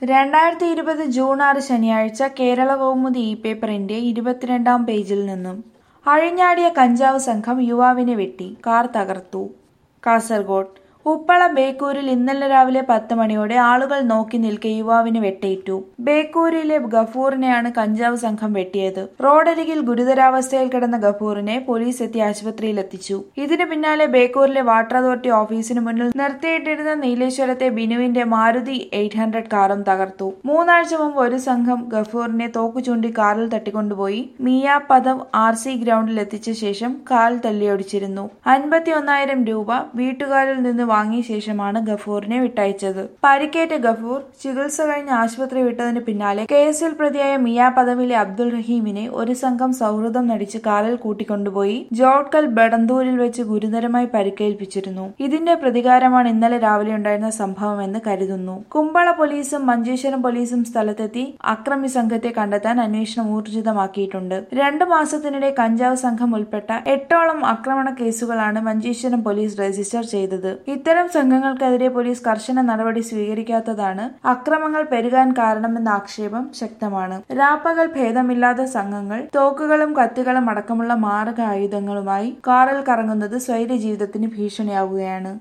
രണ്ടായിരത്തി ഇരുപത് ജൂൺ ആറ് ശനിയാഴ്ച കേരള കൗമുദി ഇ പേപ്പറിന്റെ ഇരുപത്തിരണ്ടാം പേജിൽ നിന്നും അഴിഞ്ഞാടിയ കഞ്ചാവ് സംഘം യുവാവിനെ വെട്ടി കാർ തകർത്തു കാസർഗോഡ് ഉപ്പള ബേക്കൂരിൽ ഇന്നലെ രാവിലെ പത്ത് മണിയോടെ ആളുകൾ നോക്കി നിൽക്കെ യുവാവിന് വെട്ടേറ്റു ബേക്കൂരിലെ ഗഫൂറിനെയാണ് കഞ്ചാവ് സംഘം വെട്ടിയത് റോഡരികിൽ ഗുരുതരാവസ്ഥയിൽ കിടന്ന ഗഫൂറിനെ പോലീസ് എത്തി ആശുപത്രിയിലെത്തിച്ചു ഇതിനു പിന്നാലെ ബേക്കൂരിലെ വാട്ടർ അതോറിറ്റി ഓഫീസിന് മുന്നിൽ നിർത്തിയിട്ടിരുന്ന നീലേശ്വരത്തെ ബിനുവിന്റെ മാരുതി എയ്റ്റ് ഹൺഡ്രഡ് കാറും തകർത്തു മൂന്നാഴ്ച മുമ്പ് ഒരു സംഘം ഗഫൂറിനെ തോക്കു ചൂണ്ടി കാറിൽ തട്ടിക്കൊണ്ടുപോയി മിയാപദം ആർ സി ഗ്രൗണ്ടിൽ എത്തിച്ച ശേഷം കാൽ തല്ലിയൊടിച്ചിരുന്നു അൻപത്തി ഒന്നായിരം രൂപ വീട്ടുകാരിൽ നിന്ന് വാങ്ങിയ ശേഷമാണ് ഗഫൂറിനെ വിട്ടയച്ചത് പരിക്കേറ്റ ഗഫൂർ ചികിത്സ കഴിഞ്ഞ് ആശുപത്രി വിട്ടതിന് പിന്നാലെ കേസിൽ പ്രതിയായ മിയാ പദവിലെ അബ്ദുൾ റഹീമിനെ ഒരു സംഘം സൗഹൃദം നടിച്ച് കാറിൽ കൂട്ടിക്കൊണ്ടുപോയി ജോഡ്കൽ ബഡന്തൂരിൽ വെച്ച് ഗുരുതരമായി പരിക്കേൽപ്പിച്ചിരുന്നു ഇതിന്റെ പ്രതികാരമാണ് ഇന്നലെ രാവിലെ ഉണ്ടായിരുന്ന സംഭവമെന്ന് കരുതുന്നു കുമ്പള പോലീസും മഞ്ചേശ്വരം പോലീസും സ്ഥലത്തെത്തി അക്രമി സംഘത്തെ കണ്ടെത്താൻ അന്വേഷണം ഊർജിതമാക്കിയിട്ടുണ്ട് രണ്ടു മാസത്തിനിടെ കഞ്ചാവ് സംഘം ഉൾപ്പെട്ട എട്ടോളം ആക്രമണ കേസുകളാണ് മഞ്ചേശ്വരം പോലീസ് രജിസ്റ്റർ ചെയ്തത് ഇത്തരം സംഘങ്ങൾക്കെതിരെ പോലീസ് കർശന നടപടി സ്വീകരിക്കാത്തതാണ് അക്രമങ്ങൾ പെരുകാൻ കാരണമെന്ന ആക്ഷേപം ശക്തമാണ് രാപ്പകൽ ഭേദമില്ലാത്ത സംഘങ്ങൾ തോക്കുകളും കത്തികളും അടക്കമുള്ള മാരക ആയുധങ്ങളുമായി കാറിൽ കറങ്ങുന്നത് സ്വൈര്യ ജീവിതത്തിന് ഭീഷണിയാവുകയാണ്